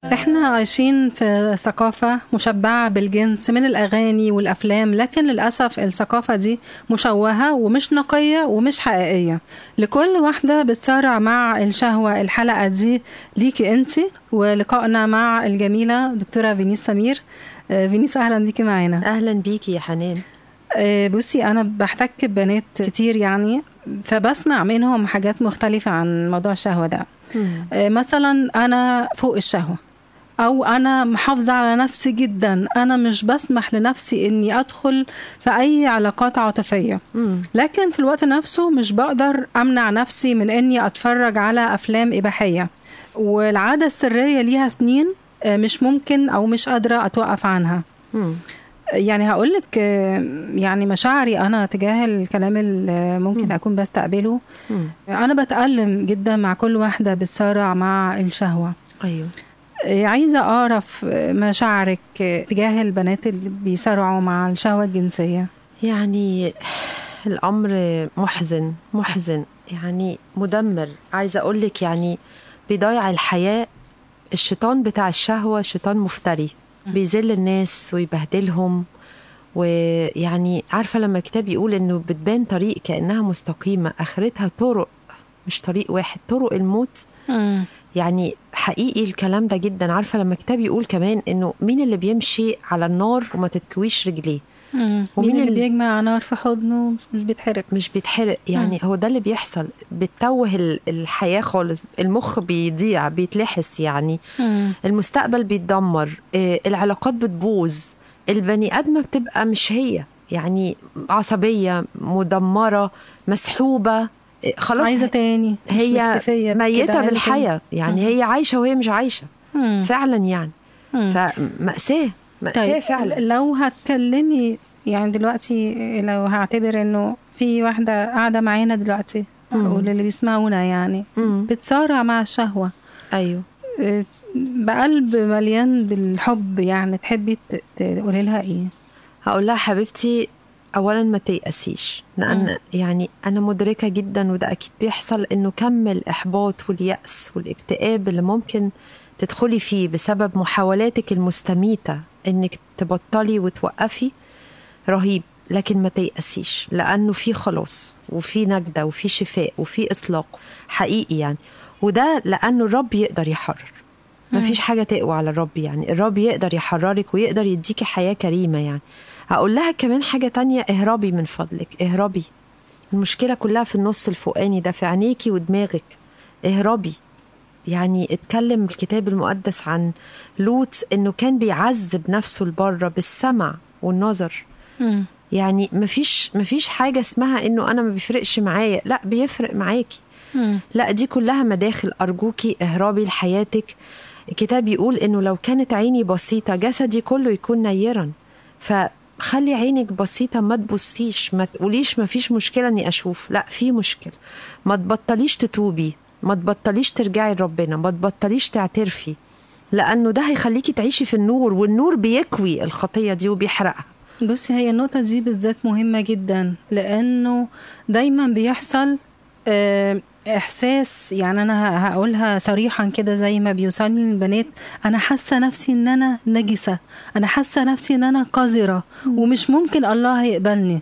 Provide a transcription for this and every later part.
احنا عايشين في ثقافة مشبعة بالجنس من الأغاني والأفلام لكن للأسف الثقافة دي مشوهة ومش نقية ومش حقيقية لكل واحدة بتسارع مع الشهوة الحلقة دي ليكي انتي ولقائنا مع الجميلة دكتورة فينيس سمير آه، فينيس أهلا بيكي معانا اهلا بيكي يا حنان آه، بصي أنا بحتك ببنات كتير يعني فبسمع منهم حاجات مختلفة عن موضوع الشهوة ده آه، مثلا أنا فوق الشهوة أو أنا محافظة على نفسي جدا أنا مش بسمح لنفسي إني أدخل في أي علاقات عاطفية مم. لكن في الوقت نفسه مش بقدر أمنع نفسي من إني أتفرج على أفلام إباحية والعادة السرية ليها سنين آه، مش ممكن أو مش قادرة أتوقف عنها مم. يعني هقولك آه، يعني مشاعري أنا تجاه الكلام اللي ممكن أكون بستقبله مم. أنا بتألم جدا مع كل واحدة بتسارع مع الشهوة ايوه آه، عايزة أعرف آه، مشاعرك آه، تجاه البنات اللي بيسارعوا مع الشهوة الجنسية يعني الامر محزن محزن يعني مدمر عايزه اقول لك يعني بيضيع الحياه الشيطان بتاع الشهوه شيطان مفتري بيذل الناس ويبهدلهم ويعني عارفه لما الكتاب يقول انه بتبان طريق كانها مستقيمه اخرتها طرق مش طريق واحد طرق الموت يعني حقيقي الكلام ده جدا عارفه لما الكتاب يقول كمان انه مين اللي بيمشي على النار وما تتكويش رجليه ومين ومين اللي اللي- بيجمع نار في حضنه مش- مش بيتحرق مش بيتحرق يعني هو ده اللي بيحصل بتتوه ال- الحياه خالص المخ بيضيع بيتلحس يعني المستقبل بيتدمر آه، العلاقات بتبوظ البني ادمه بتبقى مش هي يعني عصبيه مدمره مسحوبه آه، خلاص عايزة تاني مش هي مكتفية بكده، ميته عايزة بالحياه يعني هي عايشه وهي مش عايشه تاني. مم. فعلا يعني مم. فمأساة مأساة طيب فعلا لو هتكلمي يعني دلوقتي لو هعتبر انه في واحدة قاعدة معانا دلوقتي مم. وللي بيسمعونا يعني مم. بتصارع مع الشهوة ايوه إيه، بقلب مليان بالحب يعني تحبي ت- تقولي لها ايه هقول لها حبيبتي اولا ما تيأسيش لان يعني انا مدركه جدا وده اكيد بيحصل انه كم الاحباط واليأس والاكتئاب اللي ممكن تدخلي فيه بسبب محاولاتك المستميته انك تبطلي وتوقفي رهيب لكن ما تيأسيش لانه في خلاص وفي نجده وفي شفاء وفي اطلاق حقيقي يعني وده لانه الرب يقدر يحرر ما فيش حاجة تقوى على الرب يعني الرب يقدر يحررك ويقدر يديكي حياة كريمة يعني هقول لها كمان حاجة تانية اهربي من فضلك اهربي المشكلة كلها في النص الفوقاني ده في عينيكي ودماغك اهربي يعني اتكلم الكتاب المقدس عن لوط انه كان بيعذب نفسه لبره بالسمع والنظر مم. يعني مفيش مفيش حاجة اسمها انه انا ما بيفرقش معايا لا بيفرق معاكي مم. لا دي كلها مداخل أرجوكي اهربي لحياتك الكتاب يقول إنه لو كانت عيني بسيطة جسدي كله يكون نيرا فخلي عينك بسيطة ما تبصيش ما تقوليش ما فيش مشكلة إني أشوف لا في مشكلة ما تبطليش تتوبي ما تبطليش ترجعي لربنا ما تبطليش تعترفي لأنه ده هيخليكي تعيشي في النور والنور بيكوي الخطية دي وبيحرقها بصي هي النقطة دي بالذات مهمة جدا لأنه دايما بيحصل آه، إحساس يعني أنا ه- هقولها صريحا كده زي ما بيوصلني من البنات أنا حاسة نفسي إن أنا نجسة أنا حاسة نفسي إن أنا قذرة ومش ممكن الله هيقبلني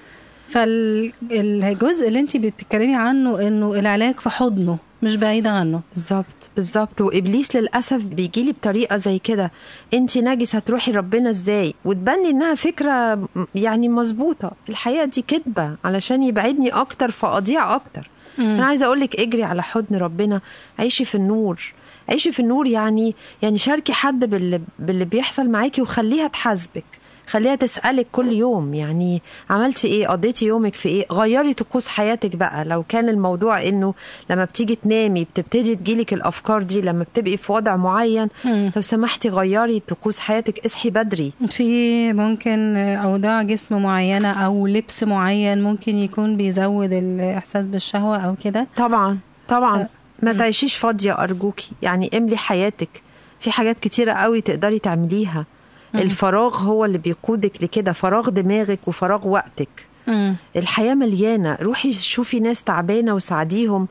فالجزء اللي انت بتتكلمي عنه انه العلاج في حضنه مش بعيد عنه بالظبط بالظبط وابليس للاسف بيجي لي بطريقه زي كده انت نجسه تروحي ربنا ازاي وتبني انها فكره م- يعني مظبوطه الحقيقه دي كذبه علشان يبعدني اكتر فاضيع اكتر انا عايزه اقول لك اجري على حضن ربنا عيشي في النور عيشي في النور يعني يعني شاركي حد باللي, باللي بيحصل معاكي وخليها تحاسبك خليها تسألك كل يوم يعني عملتي ايه قضيتي يومك في ايه غيري طقوس حياتك بقى لو كان الموضوع انه لما بتيجي تنامي بتبتدي تجيلك الافكار دي لما بتبقي في وضع معين مم. لو سمحتي غيري طقوس حياتك اصحي بدري في ممكن أوضاع جسم معينة أو لبس معين ممكن يكون بيزود الإحساس بالشهوة أو كده طبعا طبعا ما تعيشيش فاضيه ارجوكي يعني املي حياتك في حاجات كتيره قوي تقدري تعمليها الفراغ هو اللي بيقودك لكده فراغ دماغك وفراغ وقتك مم. الحياة مليانة روحي شوفي ناس تعبانة وساعديهم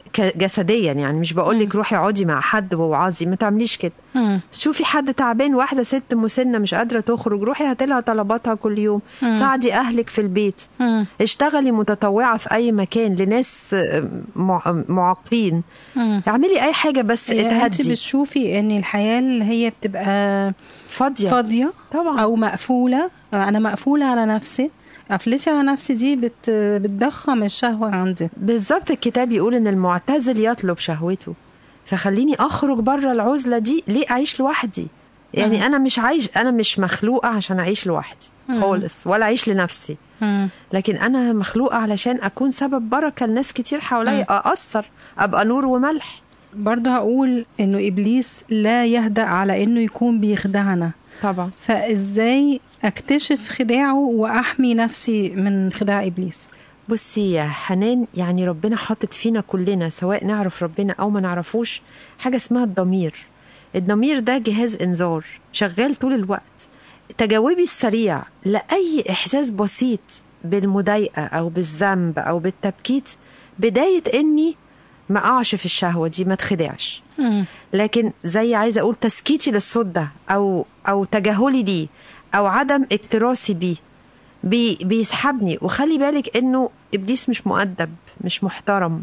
ك- جسديا يعني مش بقول لك روحي اقعدي مع حد ووعظي ما تعمليش كده مم. شوفي حد تعبان واحده ست مسنه مش قادره تخرج روحي هاتي لها طلباتها كل يوم ساعدي اهلك في البيت مم. اشتغلي متطوعه في اي مكان لناس آه، مع- معاقين مم. اعملي اي حاجه بس يعني انت تهدي بتشوفي ان الحياه اللي هي بتبقى فاضيه فاضيه طبعا او مقفوله انا مقفوله على نفسي قفلتي على نفسي دي بت بتضخم الشهوه عندي بالظبط الكتاب يقول ان المعتزل يطلب شهوته فخليني اخرج بره العزله دي ليه اعيش لوحدي يعني انا مش عايش انا مش مخلوقه عشان اعيش لوحدي خالص ولا اعيش لنفسي مم. لكن انا مخلوقه علشان اكون سبب بركه لناس كتير حواليا ااثر ابقى نور وملح برضه هقول انه ابليس لا يهدأ على انه يكون بيخدعنا طبعا فازاي اكتشف خداعه واحمي نفسي من خداع ابليس بصي يا حنان يعني ربنا حاطط فينا كلنا سواء نعرف ربنا او ما نعرفوش حاجه اسمها الضمير الضمير ده جهاز انذار شغال طول الوقت تجاوبي السريع لاي احساس بسيط بالمضايقه او بالذنب او بالتبكيت بدايه اني ما اقعش في الشهوه دي ما تخدعش مم. لكن زي عايزه اقول تسكيتي للصوت ده او او تجاهلي ليه او عدم اكتراثي بيه بي بيسحبني وخلي بالك انه ابليس مش مؤدب مش محترم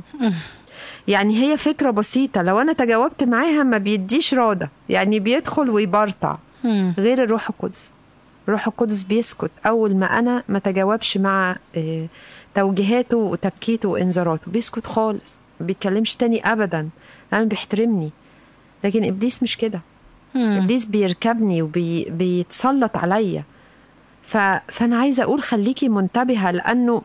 يعني هي فكره بسيطه لو انا تجاوبت معاها ما بيديش راده يعني بيدخل ويبرطع مم. غير الروح القدس الروح القدس بيسكت اول ما انا ما تجاوبش مع آه، توجيهاته وتبكيته وانذاراته بيسكت خالص ما بيتكلمش تاني ابدا لانه بيحترمني لكن ابليس مش كده مم. ابليس بيركبني وبيتسلط عليا ف... فانا عايزه اقول خليكي منتبهه لانه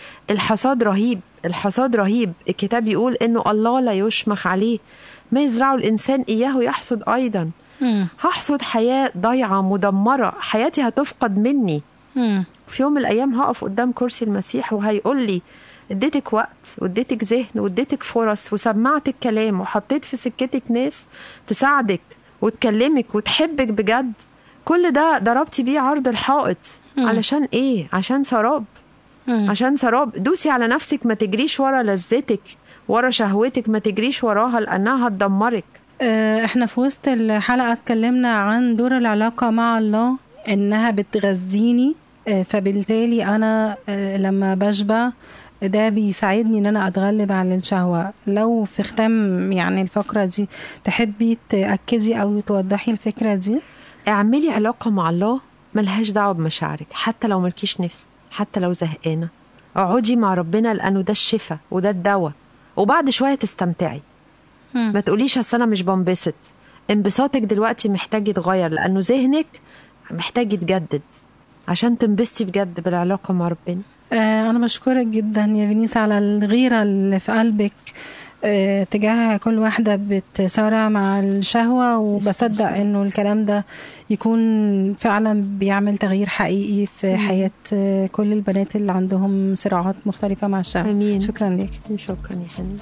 الحصاد رهيب الحصاد رهيب الكتاب يقول انه الله لا يشمخ عليه ما يزرعه الانسان اياه يحصد ايضا مم. هحصد حياه ضايعه مدمره حياتي هتفقد مني مم. في يوم من الايام هقف قدام كرسي المسيح وهيقول لي اديتك وقت واديتك ذهن واديتك فرص وسمعتك كلام وحطيت في سكتك ناس تساعدك وتكلمك وتحبك بجد كل ده ضربتي بيه عرض الحائط علشان ايه عشان سراب مم. عشان سراب دوسي على نفسك ما تجريش ورا لذتك ورا شهوتك ما تجريش وراها لانها هتدمرك آه، احنا في وسط الحلقة اتكلمنا عن دور العلاقة مع الله انها بتغذيني آه، فبالتالي انا آه، لما بشبع ده بيساعدني ان انا اتغلب على الشهوة لو في ختام يعني الفقرة دي تحبي تأكدي او توضحي الفكرة دي اعملي علاقة مع الله ملهاش دعوة بمشاعرك حتى لو ملكيش نفس حتى لو زهقانة اقعدي مع ربنا لأنه ده الشفاء وده الدواء وبعد شوية تستمتعي مم. ما تقوليش اصل انا مش بنبسط انبساطك دلوقتي محتاج يتغير لأنه ذهنك محتاج يتجدد عشان تنبسطي بجد بالعلاقة مع ربنا آه، أنا بشكرك جدا يا فينيس على الغيرة اللي في قلبك آه، تجاه كل واحدة بتسارع مع الشهوة وبصدق إنه الكلام ده يكون فعلا بيعمل تغيير حقيقي في حياة آه، كل البنات اللي عندهم صراعات مختلفة مع الشهوة آمين. شكرا لك شكرا يا حنين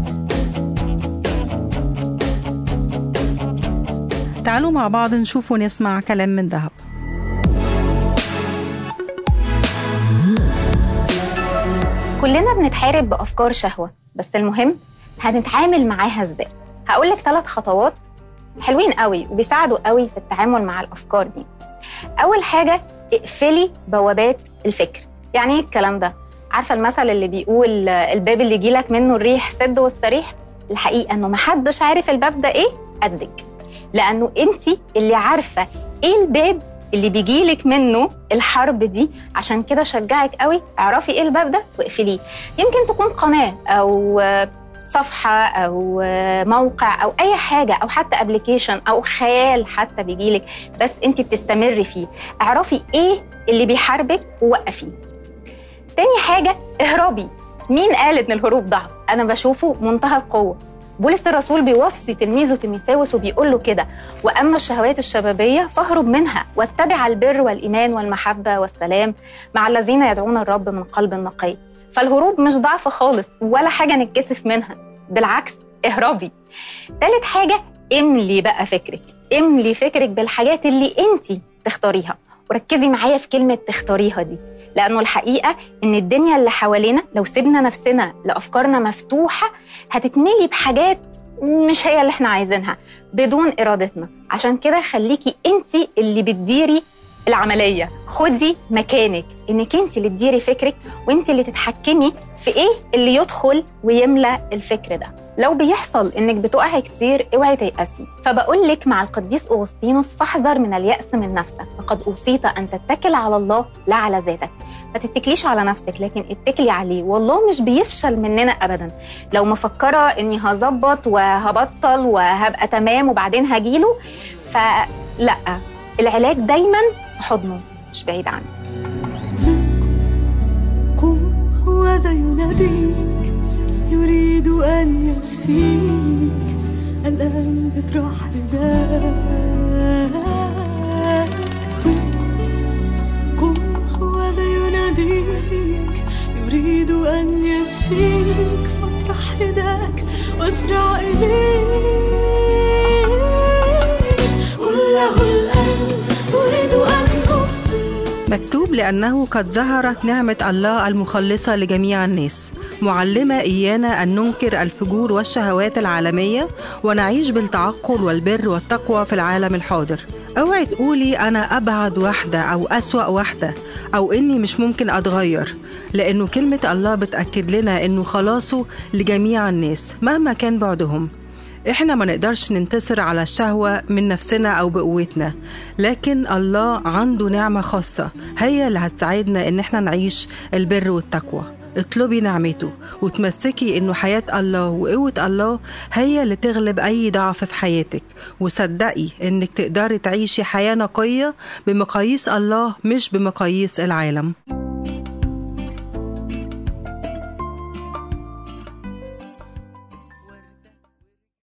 تعالوا مع بعض نشوف ونسمع كلام من ذهب كلنا بنتحارب بأفكار شهوة بس المهم هنتعامل معاها ازاي هقول لك ثلاث خطوات حلوين قوي وبيساعدوا قوي في التعامل مع الأفكار دي أول حاجة اقفلي بوابات الفكر يعني ايه الكلام ده عارفة المثل اللي بيقول آه، الباب اللي يجيلك منه الريح سد واستريح الحقيقة انه محدش عارف الباب ده ايه قدك لانه انت اللي عارفة ايه الباب اللي بيجيلك منه الحرب دي عشان كده شجعك قوي اعرفي ايه الباب ده واقفليه يمكن تكون قناه او آه، صفحه او آه، موقع او اي حاجه او حتى ابلكيشن او خيال حتى بيجيلك بس انت بتستمري فيه اعرفي ايه اللي بيحاربك ووقفيه تاني حاجه اهربي مين قال ان الهروب ضعف انا بشوفه منتهى القوه بولس الرسول بيوصي تلميذه تيموثاوس وبيقول له كده واما الشهوات الشبابيه فاهرب منها واتبع البر والايمان والمحبه والسلام مع الذين يدعون الرب من قلب نقي فالهروب مش ضعف خالص ولا حاجه نتكسف منها بالعكس اهربي تالت حاجه املي بقى فكرك املي فكرك بالحاجات اللي انت تختاريها وركزي معايا في كلمة تختاريها دي لأنه الحقيقة إن الدنيا اللي حوالينا لو سيبنا نفسنا لأفكارنا مفتوحة هتتملي بحاجات مش هي اللي احنا عايزينها بدون إرادتنا عشان كده خليكي انت اللي بتديري العملية خدي مكانك انك انت اللي تديري فكرك وانت اللي تتحكمي في ايه اللي يدخل ويملى الفكر ده لو بيحصل انك بتقعي كتير اوعي تيأسي فبقول لك مع القديس اغسطينوس فاحذر من اليأس من نفسك فقد اوصيت ان تتكل على الله لا على ذاتك ما تتكليش على نفسك لكن اتكلي عليه والله مش بيفشل مننا ابدا لو مفكره اني هظبط وهبطل وهبقى تمام وبعدين هجيله فلا العلاج دايما في حضنه مش بعيد عنه قم هو ذا يناديك يريد أن يشفيك الآن اطرح رداك قم هو ذا يناديك يريد أن يشفيك فاطرح رداك واسرع إليه قل له الآن أريد أن أبصر مكتوب لأنه قد ظهرت نعمة الله المخلصة لجميع الناس معلمة إيانا أن ننكر الفجور والشهوات العالمية ونعيش بالتعقل والبر والتقوى في العالم الحاضر اوعي تقولي أنا أبعد واحدة أو أسوأ واحدة أو إني مش ممكن أتغير لأنه كلمة الله بتأكد لنا إنه خلاصه لجميع الناس مهما كان بعدهم احنا ما نقدرش ننتصر على الشهوة من نفسنا أو بقوتنا لكن الله عنده نعمة خاصة هي اللي هتساعدنا إن احنا نعيش البر والتقوى اطلبي نعمته وتمسكي انه حياة الله وقوة الله هي اللي تغلب اي ضعف في حياتك وصدقي انك تقدري تعيشي حياة نقية بمقاييس الله مش بمقاييس العالم